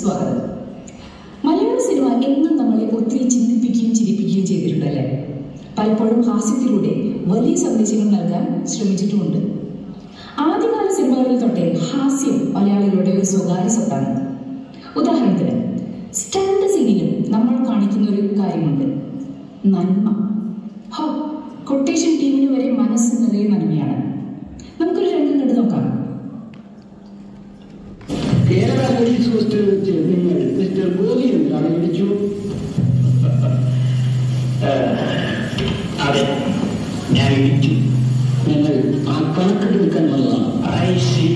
സ്വാഗതം മലയാള സിനിമ എന്നും നമ്മളെ ഒത്തിരി ചിന്തിപ്പിക്കുകയും ചിരിപ്പിക്കുകയും ചെയ്തിട്ടുണ്ടല്ലേ പലപ്പോഴും ഹാസ്യത്തിലൂടെ വലിയ സന്ദേശങ്ങൾ നൽകാൻ ശ്രമിച്ചിട്ടുമുണ്ട് ആദ്യകാല സിനിമകളിൽ തൊട്ടേ ഹാസ്യം മലയാളികളുടെ ഒരു സ്വകാര്യ സ്വത്താണ് ഉദാഹരണത്തിന് സ്റ്റണ്ട് സീനിലും നമ്മൾ കാണിക്കുന്ന ഒരു കാര്യമുണ്ട് നന്മ ഹോ കൊട്ടേഷൻ ടീമിന് വരെ മനസ്സ് നിറയെ നന്മയാണ് നമുക്കൊരു രംഗം കണ്ടു നോക്കാം കേരള പോലീസ് ഹോസ്റ്റലിൽ വെച്ച് നിങ്ങൾ മിസ്റ്റർ ഗോപി എന്താണ് വിളിച്ചു അതെ ഞാൻ ഇടിച്ചു ഞങ്ങൾ ആ കണക്കെടുക്കാൻ വന്നതാണ് ഐ സി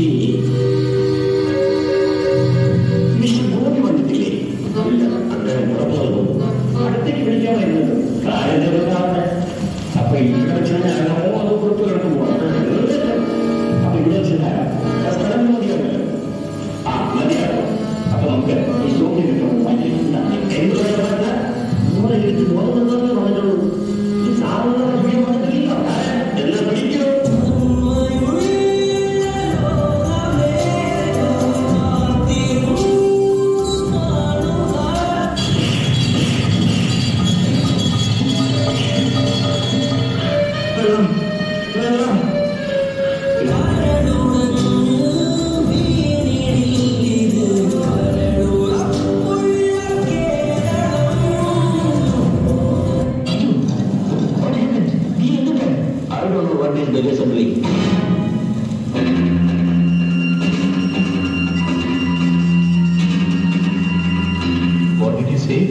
മിസ്റ്റർ ഗോപി വന്നിട്ടില്ലേ ഇല്ല അദ്ദേഹം പുറത്തു വന്നു അടുത്തേക്ക് വിളിക്കാമായിരുന്നത് കാര്യം ചെറുതാണ് അപ്പൊ ഇവിടെ വെച്ച് ഞാനോ അത് പുറത്തു കിടക്കുമോ അപ്പൊ ഇവിടെ വെച്ച് ഞാൻ സ്ഥലം മതിയാണല്ലോ ആ മതിയാണോ അപ്പൊ നമുക്ക് ഈ സോഫി കിട്ടും എന്ത് പറഞ്ഞാൽ നമ്മളെ എടുത്ത് നോക്കുന്നതെന്ന് പറഞ്ഞോളൂ ഈ സാധാരണ വിഷയം പറഞ്ഞിട്ടില്ല എല്ലാം പിടിക്കോ വെള്ളം വെള്ളം What happened? Be in the bed. I don't know what is the assembly. What did you say?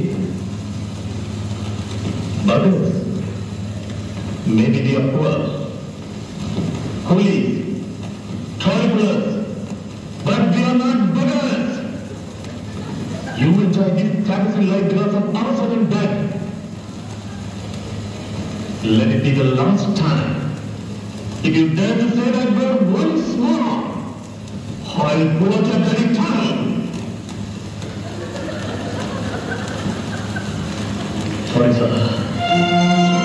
Buggers. Maybe they are poor. Coolies. Toilers. But they are not buggers. You enjoy these fantasy like girls of ours are in bed. Let it be the last time. If you dare to say that word once more, I'll pull out your very tongue. Sorry, sir.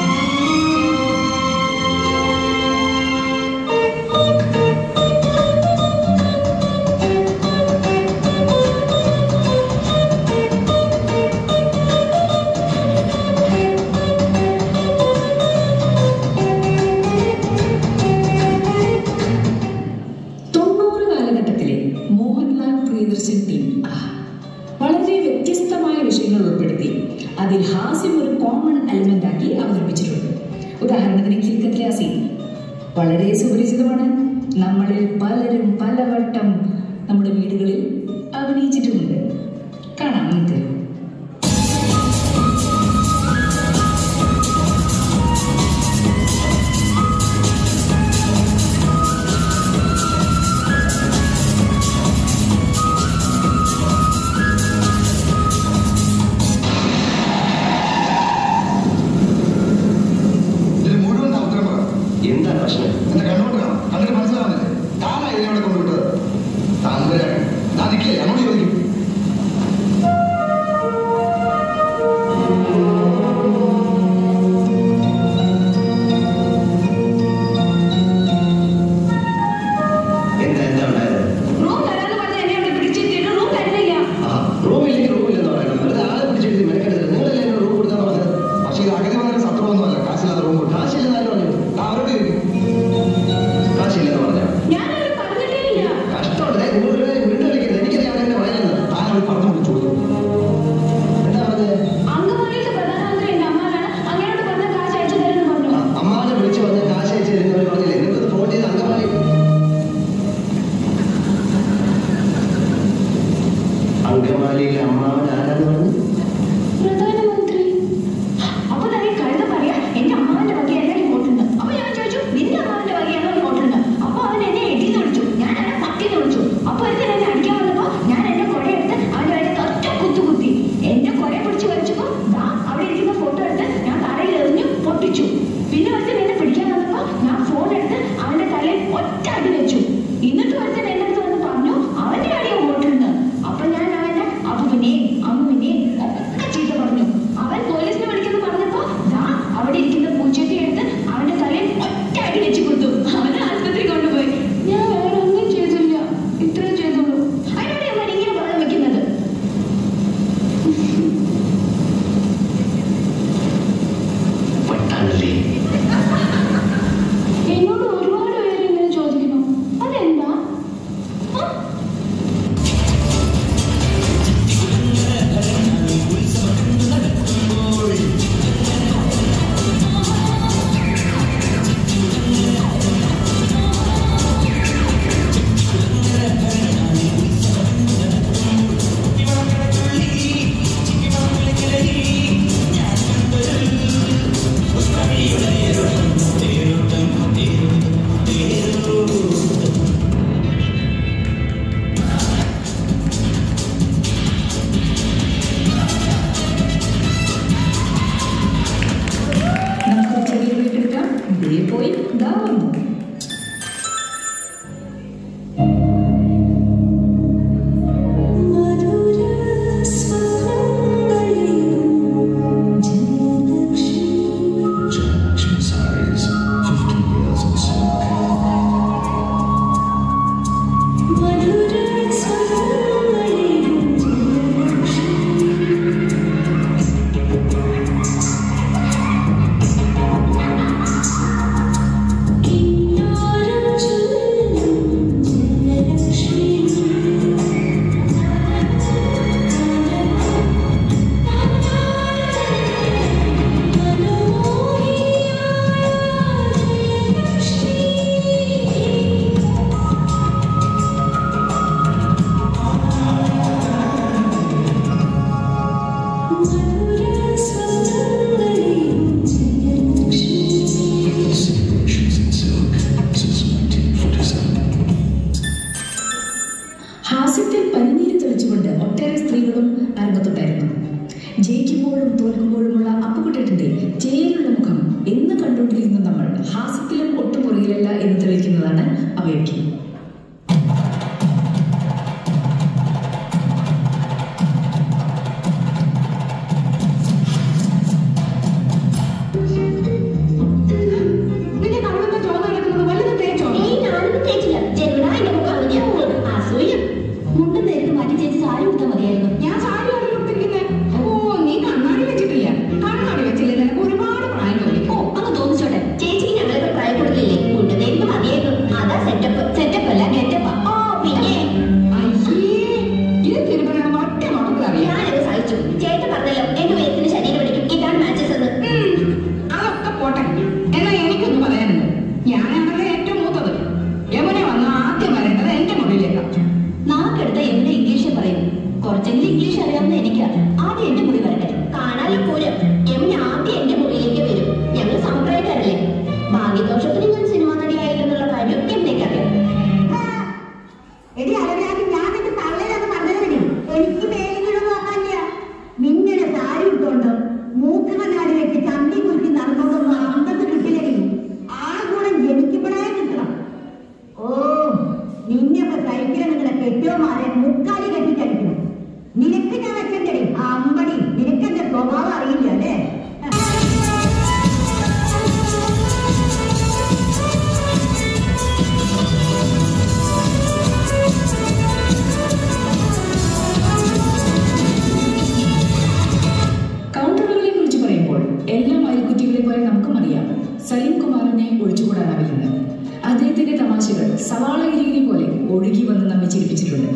തൊണ്ണൂറ് കാലഘട്ടത്തിലെ Mohanlal Priyadarshan team ആ, വളരെ വ്യത്യസ്തമായ വിഷയങ്ങൾ ഉൾപ്പെടുത്തി അതിൽ ഹാസ്യം ഒരു common element ആക്കി അവതരിപ്പിച്ചിട്ടുണ്ട് ഉദാഹരണത്തിന് കിൽക്കത്തിലെ ആ സീൻ വളരെ സുപരിചിതമാണ് നമ്മളിൽ പലരും പലവട്ടം നമ്മുടെ വീടുകളിൽ അഭിനയിച്ചിട്ടുമുണ്ട് കാണാം നമുക്ക് ഇതിൽ മുഴുവൻ താൻ ഉത്തരം പറ എന്താ പ്രശ്നം എന്നെ കണ്ണോട്ട് കാണാം കണ്ടിട്ട് മനസ്സിലാവുന്നില്ലേ താനാ ഇതിനെ അവിടെ കൊണ്ടുവിട്ടത് താങ്കളാണ് ഞാൻ നിൽക്കില്ലേ അങ്ങോട്ട് ചോദിക്കും എന്താ എന്താ ഉണ്ടായത് റൂം തരാന്ന് പറഞ്ഞ് എന്നെ അവിടെ പിടിച്ചിട്ടിട്ട് റൂം തരുന്നില്ല ആ റൂമില്ലെങ്കിൽ റൂമില്ലെന്ന് പറയണം വെറുതെ ആളെ പിടിച്ചെടുത്ത് മെനക്കെടുത്ത് നിങ്ങളല്ലേ എന്നോട് റൂം കൊടുക്കാന്ന് പറഞ്ഞത് പക്ഷേ ഇത് അഗതി വന്നൊരു സത്രമൊന്നുമല്ല കാശില്ലാത്ത റൂം കൊടുക്കും കാശില്ലെന്ന് ആരും പറഞ്ഞു അവരോട് ചോദിക്കും സ്റ്റോറി ദാ വന്നു Jackson sarees, 50 years in silk. Celebrations in silk since 1947. ഹാസ്യത്തിൽ പനിനീര് തെളിച്ചുകൊണ്ട് ഒട്ടേറെ സ്ത്രീകളും അരങ്ങത്തുണ്ടായിരുന്നു ജയിക്കുമ്പോഴും തോൽക്കുമ്പോഴുമുള്ള അപ്പുകുട്ടേട്ടന്റെ ചേരുള്ള മുഖം എന്ന് കണ്ടുകൊണ്ടിരിക്കുന്ന നമ്മൾ ഹാസ്യത്തിലും ഒട്ടും പുറകിലല്ല എന്ന് തെളിയിക്കുന്നതാണ് അവയൊക്കെ നിന്റെ കണ്ണൊക്കെ ചോന്ന കിടക്കുന്നത് വലുത് തേച്ചോ ഏയ് ഞാനൊന്നും തേച്ചില്ല ജന്മനാ എന്റെ മുഖം അങ്ങനെയാ അസൂയ മുണ്ടും നേരത്ത് മാറ്റി ചേച്ചി സാരി കൊടുത്താൽ മതിയായിരുന്നു ഞാൻ സാരി ആണ് കൊടുത്തിരിക്കുന്നേ ഓ നീ കണ്ണാടി വെച്ചിട്ടില്ല കണ്ണാടി വെച്ചില്ലേ നിനക്ക് ഒരുപാട് പ്രായം തോന്നി ഓ അങ്ങ് തോന്നിച്ചോട്ടെ ചേച്ചിക്ക് ഞങ്ങളൊക്കെ പ്രായപ്പെടുന്നില്ലേ മുണ്ടും നേരത്ത് മതിയായിരുന്നു അതാ സെറ്റപ്പ് സെറ്റപ്പ് അല്ല ഗെറ്റപ്പ് ഓ പിന്നെ ഇത് തിരുപ്പനാണ് ഒറ്റ നോട്ടത്തിൽ അറിയാം ഞാനത് സഹിച്ചു ചേട്ടൻ പറഞ്ഞല്ലോ എന്റെ വയസ്സിന് ശരീരം പിടിക്കും ഇതാണ് മാച്ചസ് എന്ന് അതൊക്കെ പോട്ടെ എന്നാ എനിക്കൊന്ന് പറയാനുണ്ട് ഞാനാണല്ലോ ഏറ്റവും മൂത്തത് യമുന വന്ന് ആദ്യം വരേണ്ടത് എന്റെ മുറിയിലേക്കാണ് നാക്കെടുത്ത യമുന ഇംഗ്ലീഷ് പറയും കുറച്ചെങ്കിലും ഇംഗ്ലീഷ് അറിയാവുന്ന എനിക്ക് ആദ്യം എന്റെ മുറി വരട്ടെ കാണാനും പൂരം യമുന ആദ്യം എന്റെ മുറിയിലേക്ക് വരും ഞങ്ങൾ സമപ്രായക്കാരല്ലേ ഭാഗ്യദോഷത്തിന് ഞാൻ സിനിമാ നടിയായില്ലെന്നുള്ള കാര്യം യമുനയ്ക്കറിയാം എടി അലവരാതി ഞാൻ നിന്റെ തള്ളയിലൊന്ന് പറഞ്ഞതിന് എനിക്ക് മേലിനൊന്നും നോക്കാനില്ല നിങ്ങളുടെ സാരി ഇട്ടുകൊണ്ട് മൂക്ക് കണ്ണാടി വെച്ച് ചന്തി കുറിച്ച് നടന്നതൊന്നും അന്തത്ത് കിട്ടില്ലെങ്കിൽ ആ ഗുണം എനിക്കിപ്പോഴേ കിട്ടണം ഓ നിന്നെയൊക്കെ കഴിക്കാൻ നിങ്ങളുടെ കെട്ടിയോമാരെ മുക്കാലി കെട്ടിച്ചടിക്കണം നിനക്ക് ഞാൻ വെച്ചേ അമ്പടി നിനക്കെന്റെ സ്വഭാവം അറിയില്ല അല്ലേ കൗണ്ടറുകളെ കുറിച്ച് പറയുമ്പോൾ എല്ലാ മയക്കുറ്റികളെ പോലെ നമുക്കും അറിയാം സലീം കുമാറിനെ ഒഴിച്ചുകൂടാനാവില്ലെന്ന് അദ്ദേഹത്തിന്റെ തമാശകൾ സവാള എരികിരി പോലെ ഒഴുകി വന്ന് നമ്മെ ചിരിപ്പിച്ചിട്ടുണ്ട്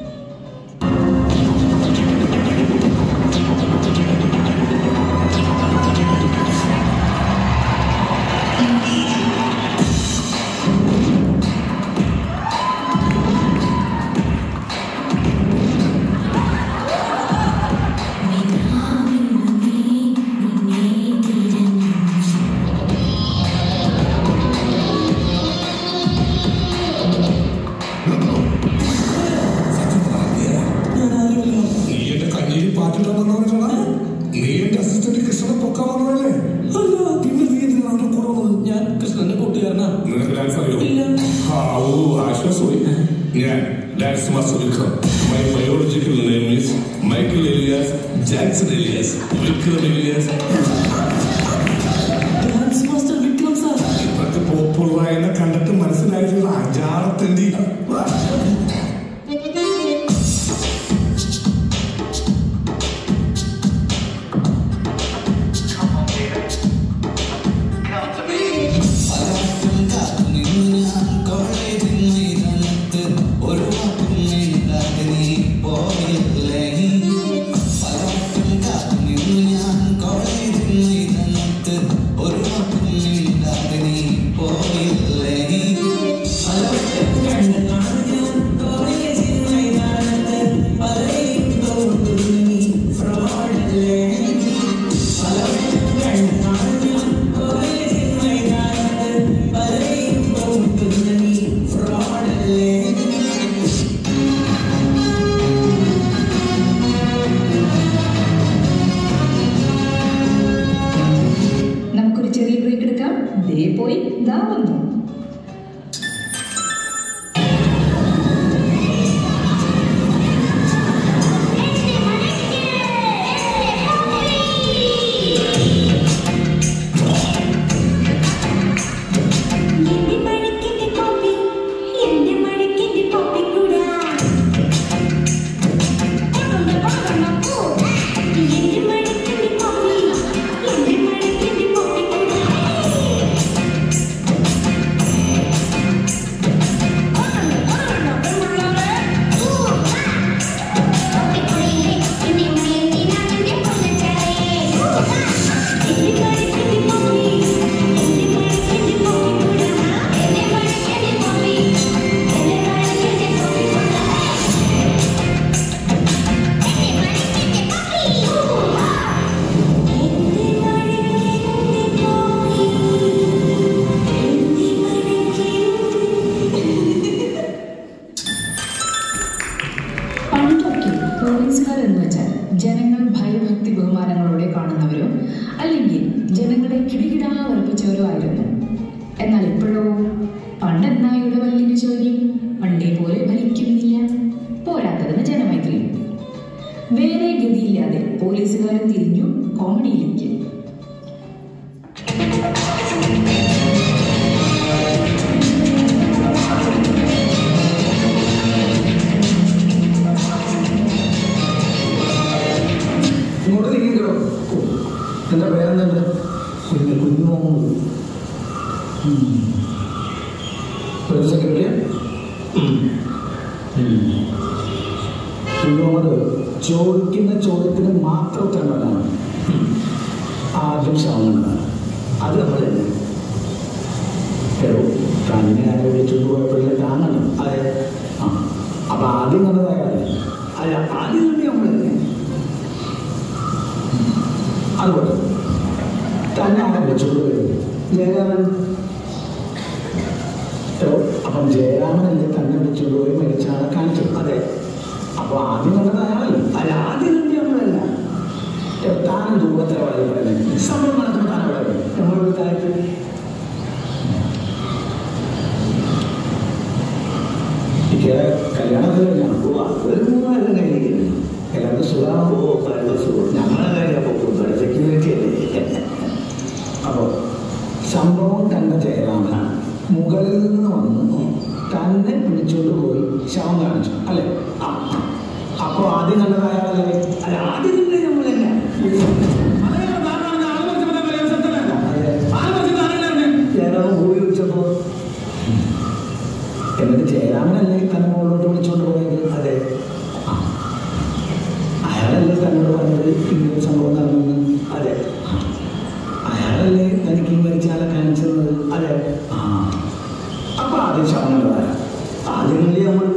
നീ എന്റെ കഞ്ഞിയിൽ പാറ്റിടാൻ വന്നവനാണ് നീ എന്റെ അസിസ്റ്റന്റ് കൃഷ്ണനെ പൊക്കാൻ വന്നതല്ലേ അല്ല പിന്നെ നീ എന്തിനാണ് അവന്റെ കൂടെ വന്നത് ഞാൻ കൃഷ്ണന്റെ കൂട്ടുകാരനാ നിനക്ക് ഡാൻസ് അറിയോ ഹാവൂ ആശ്വാസമായി ഞാൻ dance master Vikram my biological name is Michael alias Jackson alias Vikram alias dance master Vikram sir ഇപ്പോഴത്തെ പോപ്പുള്ളതിനെ കണ്ടിട്ട് മനസ്സിലായിട്ടുള്ള അജാറത്തിന്റെ പോയില്ലേ വന്നു എന്റെ മഴക്കിന്റെ കോപ്പി എന്റെ മഴക്കിന്റെ കോപ്പി കൂടാ എന്റെ മഴക്കിന്റെ കോപ്പി എന്റെ മഴക്കിന്റെ കോപ്പി കൂടാ പണ്ടൊക്കെ പോലീസുകാർ എന്ന് വെച്ചാൽ ജനങ്ങൾ ഭയഭക്തി ബഹുമാനങ്ങളോടെ കാണുന്നവരോ അല്ലെങ്കിൽ ജനങ്ങളെ കിടികിടാ വർപ്പിച്ചവരോ ആയിരുന്നു എന്നാൽ ഇപ്പോഴോ പണ്ടെന്നായുടെ വല്ലിന് ചോദ്യം പണ്ടേ പോലെ ഭരിക്കുന്നില്ല പോരാത്തതിന് ജനമൈത്രി വേറെ ഗതിയില്ലാതെ പോലീസുകാരൻ തിരിഞ്ഞു കോമഡിയിലേക്ക് ഇങ്ങോട്ട് നീങ്ങിക്കോ എന്താ പേരെന്തുണ്ട് കുഞ്ഞു കുഞ്ഞു മുഹമ്മദ് ഒരു സെക്രട്ടറിയാ കുഞ്ഞു മുഹമ്മദ് ചോദിക്കുന്ന ചോദ്യത്തിന് മാത്രം ഉത്തരം പറയാനാണ് ആദ്യം ശവങ്ങളുണ്ടാണ് അത് നമ്മൾ തന്നെ എടോ തന്നെ ആരെ വിളിച്ചുകൊണ്ട് പോയപ്പോഴേ താങ്ങണം അതെ ആ അപ്പൊ ആദ്യം കണ്ടതായാലേ അല്ല ആദ്യം കണ്ടി നമ്മൾ തന്നെ അതുപോലെ തന്നെ ആരെ വിളിച്ചുകൊണ്ട് പോയത് ജയരാമൻ എടോ, അപ്പം ജയരാമനല്ലേ തന്നെ വിളിച്ചുകൊണ്ട് പോയി മരിച്ച ആളെ കാണിച്ചു അതെ അപ്പൊ ആദ്യം കണ്ടത് അയാളല്ലേ അല്ല ആദ്യം കണ്ടി നമ്മളല്ല എടോ, താനും ദൂരത്തിലെ വളരെ പറയുന്നത് സംഭവം നടക്കുമ്പോൾ താൻ അവിടെ നമ്മളൊരു താഴത്ത് ഇക്കയുടെ കല്യാണത്തിൽ കഴിഞ്ഞാണ് ഒരു മൂന്നാലും കഴിഞ്ഞിരിക്കുന്നു എല്ലാവർക്കും സുഖമാണോ ഓ പരമ സുഖം ഞങ്ങളെ കാര്യം അപ്പോൾ സെക്യൂരിറ്റി അല്ലേ അപ്പോൾ സംഭവം കണ്ട ജയരാമൻ മുകളിൽ നിന്ന് വന്ന് തന്നെ പിടിച്ചോണ്ട് പോയി ശവം കാണിച്ചു അല്ലേ ആ അപ്പോൾ ആദ്യം കണ്ടത് അയാളല്ലേ അല്ല ആദ്യം കണ്ടത് നമ്മളല്ല ജയരാമൻ പോയി വെച്ചപ്പോ എന്നിട്ട് ജയരാമനല്ലേ തന്നെ മുകളിലോട്ട് വിളിച്ചോണ്ട് പോയത് അതെ ആ. അയാളല്ലേ തന്നോട് പറഞ്ഞത് ഇങ്ങനൊരു സംഭവം നടന്നെന്ന് അതെ ആ. അയാളല്ലേ തനിക്ക് ഈ മരിച്ചാലെ കാണിച്ചത് അതെ ആ അപ്പൊ ആദ്യം ശവനല്ലതായ ആദ്യമല്ലേ നമ്മൾ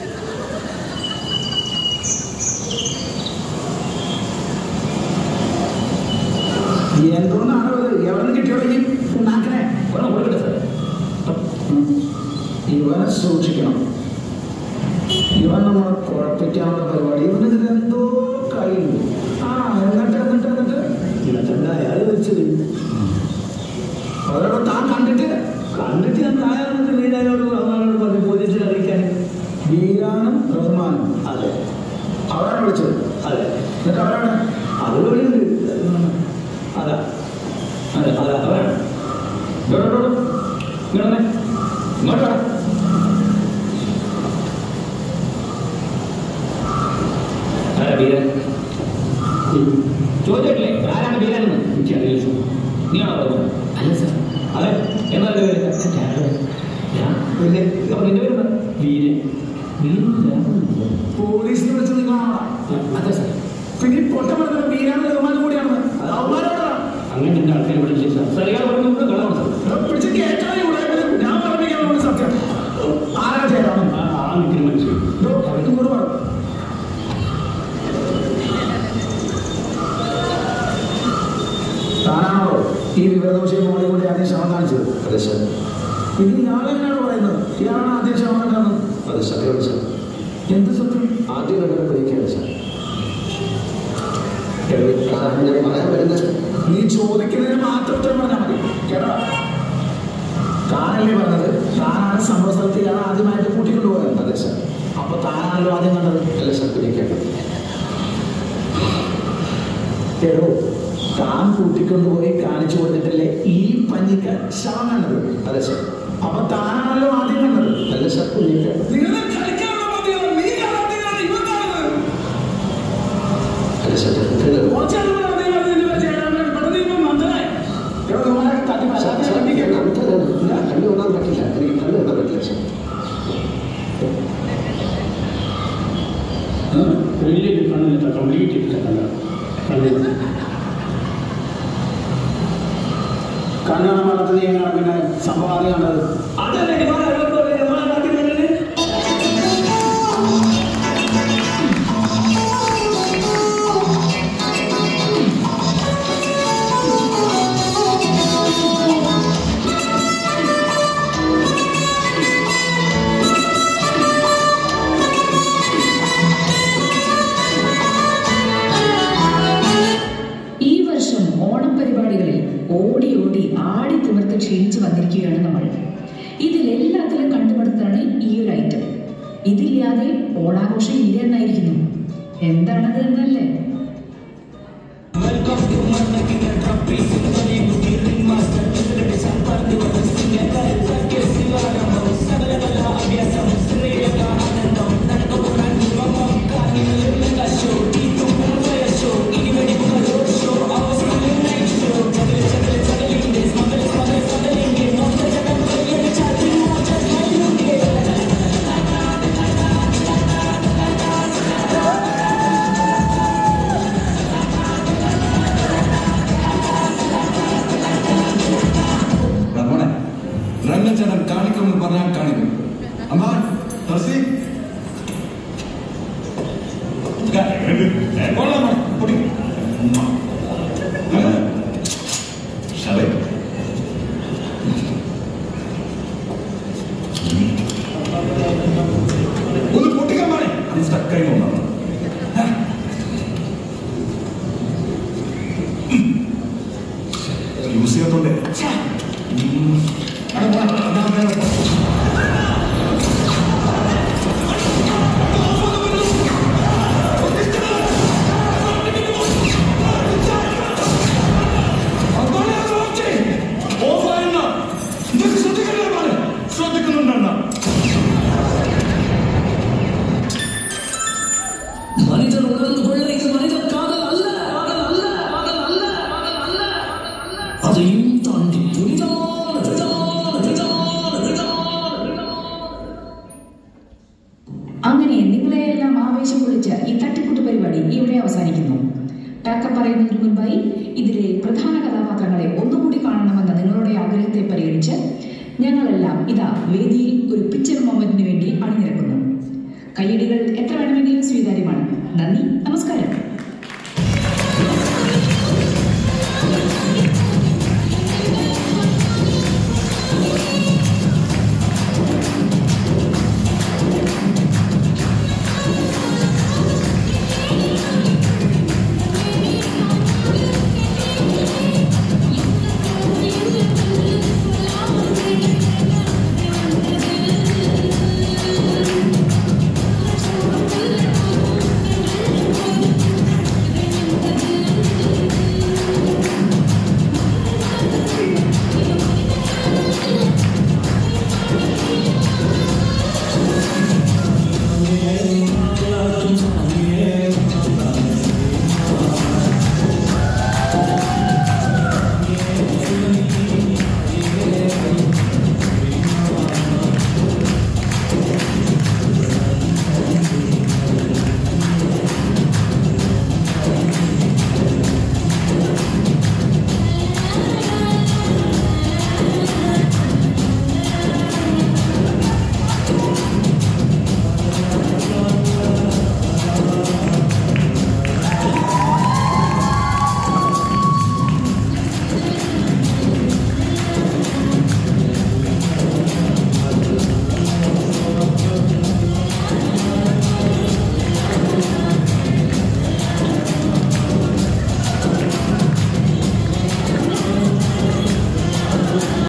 എന്തോന്നാണ് എവിടെ കിട്ടിയോ ഈ നാക്കനെ കൊടുക്കട്ടെ സാർ ഇവനെ സൂക്ഷിക്കണം ഇവൻ നമ്മളെ കുഴപ്പിക്കാനുള്ള പരിപാടി ഇവന് ഇതിലെന്തോ കഴിയുന്നു ആ എന്നിട്ട് എന്നിട്ട് എന്നിട്ട് എന്നിട്ടെന്താ അയാൾ വെച്ചത് അവരോട് താൻ കണ്ടിട്ട് കണ്ടിട്ട് ഞാൻ തായാളോട് വീരാനോട് റഹ്മാനോട് പറഞ്ഞു പോലീസിൽ അറിയിക്കാൻ വീരാനും റഹ്മാനും അതെ അവരാണ് വിളിച്ചത് അതെ എന്നിട്ട് അവരാണ് അത് വിളിയുണ്ട് അതാ അതെ അതെ അവരാണ് ഇങ്ങോട്ട് ഇങ്ങോട്ട് വാ. ആരാ ബീരൻ ചോദിച്ചിട്ടില്ലേ ആരാണ് ബീരനെന്ന് എനിക്കറിയില്ല സാർ നീയാണോ പറഞ്ഞത് അല്ല സാർ അതെ എന്നാ എന്റെ പേര് ഞാൻ പിന്നെ അപ്പൊ നിന്റെ പേര് എന്താ വീരൻ പോലീസിനെ വിളിച്ച് നിങ്ങളാണോ അതെ സാർ പിന്നെ ഈ പൊട്ട പറഞ്ഞ വീരാണ് റഹ്മാനും കൂടിയാണ് അവന്മാരോടാണ് അങ്ങനെ നിന്റെ ആൾക്കാർ വിളിച്ചില്ല സാർ സാർ ഇയാൾ പറയുന്നത് കളവാണ് സാർ പിടിച്ച് കേട്ടാ ഇവിടെ ഞാൻ പറഞ്ഞിരിക്കാൻ സത്യം ആരാ ചെയ്യണം ആ ആ നിൽക്കുന്ന മനുഷ്യൻ ഇങ്ങോട്ട് പറഞ്ഞു താനാണോ ഈ വിവരദോഷയെ മോളെ കൊണ്ട് ആദ്യം ശവം കാണിച്ചത് അതെ സാർ ഇത് ഇയാളെങ്ങനെയാണ് പറയുന്നത് ഇയാളാണ് ആദ്യം ശവം കണ്ടത് അത് സത്യമാണ് സാർ എന്ത് സത്യം ആദ്യം കണ്ടത് ബ്രേക്കാണ് സാർ പറയാൻ വരുന്നത് നീ ചോദിക്കുന്നതിന് മാത്രം ഉത്തരം പറഞ്ഞാൽ മതി കേട്ടോ താനല്ലേ പറഞ്ഞത് താനാണ് സംഭവ സ്ഥലത്ത് ഇയാളെ ആദ്യമായിട്ട് കൂട്ടിക്കൊണ്ടുപോയത് അതെ സാർ അപ്പൊ താനാണല്ലോ ആദ്യം കണ്ടത് അല്ലേ സാർ പിടിക്കേണ്ടത് എടോ താൻ കൂട്ടിക്കൊണ്ടുപോയി കാണിച്ചു കൊടുത്തിട്ടല്ലേ ഈ പഞ്ഞിക്ക് ശവം കണ്ടത് അതെ സാർ അപ്പൊ താനാണല്ലോ ആദ്യം കണ്ടത് അല്ലേ സാർ പുള്ളിക്കേണ്ടത് നിങ്ങളെ കളിക്കാനുള്ള മതിയാണ് നീ കാണാത്തതാണ് ഇവൻ കാണുന്നത് അല്ലേ സാർ ഇത് കുറച്ചാൾ കൂടെ അതേ മാതിരി നിങ്ങൾ ചെയ്യണം പെട്ടെന്ന് ഇപ്പം മന്ദനായി എടോ, ഇവന്മാരെ തട്ടി മാറ്റാൻ ഞാൻ കണ്ടില്ല. ഞാൻ കണ്ടു കാണാൻ പറ്റില്ല എനിക്ക് കണ്ടു കാണാൻ പറ്റില്ല സാർ വലിയ കണ്ണില്ല കംപ്ലീറ്റ് ഇല്ല കണ്ണ കണ്ണില്ല കണ്ണാണ് മണത്തത് എങ്ങനെയാണ് പിന്നെ സംഭവം ആദ്യം കണ്ടത് അതല്ലേ ഇവന്മാരെ അകത്തോട്ട് ഇവന്മാരെ നാട്ടിൽ വന്നത്? ഈ വർഷം ഓണം പരിപാടികളിൽ ഓടി ഓടി ആടി തിമിർത്ത് ക്ഷീണിച്ചു വന്നിരിക്കുകയാണ് നമ്മൾ ഇതിലെല്ലാത്തിലും കണ്ടുപടുത്താണ് ഈ ഒരു ഐറ്റം ഇതില്ലാതെ ഓണാഘോഷം ഇല്ല എന്നായിരിക്കുന്നു എന്താണത് എന്നല്ലേ മോനെ രംഗച്ചേട്ടൻ കാണിക്കുമെന്ന് പറഞ്ഞാൽ കാണിക്കും അമ്മാ തുളസി കൊള്ളാം മോനെ, പൊടി. ശബേ. ഒന്ന് പൊട്ടിക്കാൻ പാടേ അത് സ്റ്റക്കായി തോന്നാണ് യൂസ് ചെയ്യാത്തോണ്ട് ശ്രദ്ധിക്കുന്നുണ്ടെണ്ണ மனிதன் உணர்ந்து கொள்ள இது மனித காதல் அல்ல காதல் அல்ல காதல் அல்ல காதல் அல்ல அதையும் தாண்டி புனிதமான புனிதமான புனிதமான புனிதமான അങ്ങനെ നിങ്ങളെയെല്ലാം ആവേശം കൊള്ളിച്ച ഈ തട്ടിക്കൂട്ട് പരിപാടി ഇവിടെ അവസാനിക്കുന്നു ടാക്ക പറയുന്നതിന് മുൻപായി ഇതിലെ പ്രധാന കഥാപാത്രങ്ങളെ ഒന്നുകൂടി കാണണമെന്ന നിങ്ങളുടെ ആഗ്രഹത്തെ പരിഗണിച്ച് ഞങ്ങളെല്ലാം ഇതാ വേദിയിൽ ഒരു പിക്ചർ മൊമെന്റിന് വേണ്ടി അണിനിരക്കുന്നു കയ്യടികൾ എത്ര വേണമെങ്കിലും സ്വീകാര്യമാണ് നന്ദി നമസ്കാരം